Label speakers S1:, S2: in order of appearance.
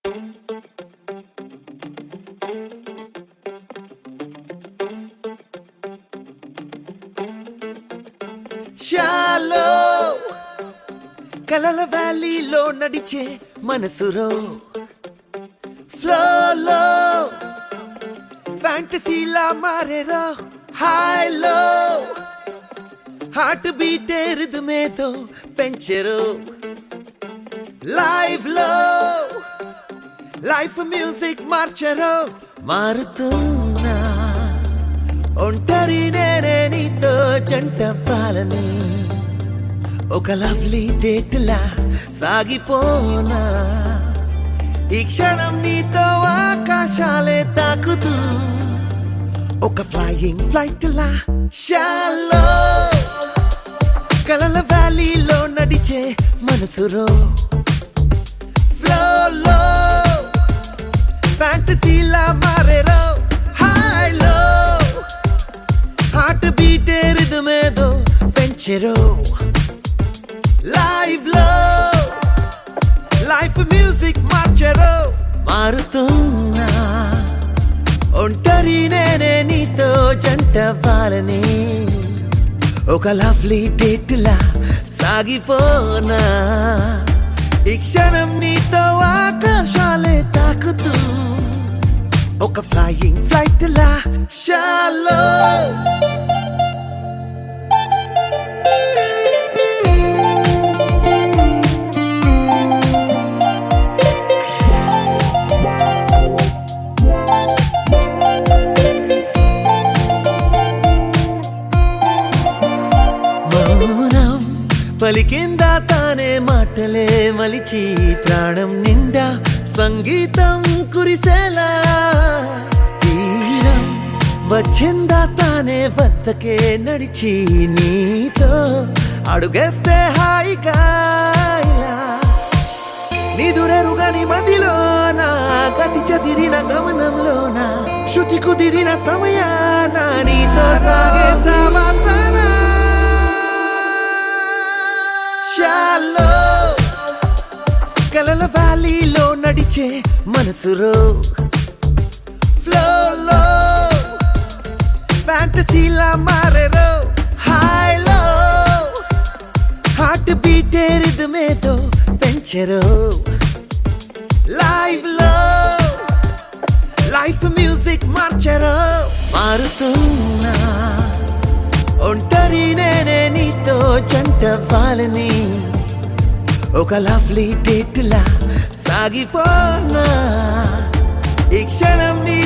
S1: shallow కలల వ్యాలీలో నడిచే మనసురో ఫ్లోలో ఫ్యాంటసీలా మారేరో హాయ్లో హార్ట్ బీట్ రిధమేతో పెంచెరు లైవ్ లో లైఫ్ మ్యూజిక్ మార్చరు మారుతున్నా ఒంటరి నేనే నీతో జంటవ్వాలని ఒక లవ్లీ డేట్ లా సాగిపోనా ఈ క్షణం నీతో ఆకాశాలే తాకుతూ ఒక ఫ్లయింగ్ ఫ్లైట్ లా షాలో కలల వ్యాలీలో నడిచే మనసురో ఫ్లోలో ఫ్యాంటసీలా మారేరో హాయ్లో హార్ట్ బీట్ రిధమేదో పెంచెరో లైవ్ లో లైఫ్ మ్యూజిక్ మార్చెరో మారుతున్నా ఒంటరి నేనే నీతో జంటవ్వాలని ఒక లవ్లీ డేట్ లా సాగిపోనా ఈ క్షణం నీతో ఆకాశాలే తాకుతూ ఒక ఫ్లయింగ్ ఫ్లైట్ లా షాలో మౌనం పలికిందా తానే మాటలే మలిచి ప్రాణం నిండా సంగీతం కురిసేలా తీరం వచ్చిందా తానే వద్దకే నడిచి నీతో అడుగేస్తే హాయిగా ఇలా నిదురెరుగని మదిలోన గతి చదిరిన గమనంలోన శృతి కుదిరిన సమయాన నీతో సాగే సమాసన షాలో కలల వ్యాలీలో నడిచే మనసురో ఫ్లోలో ఫ్యాంటసీలా మారేరో హాయ్లో హార్ట్ బీట్ రిధమేదో పెంచెరో లైవ్ లో లైఫ్ మ్యూజిక్ మార్చెరో మారుతున్నా ఒంటరి నేనే నీతో జంటవ్వాలని ఒక లవ్లీ డేట్ లా సాగిపోనా ఈ క్షణం నీ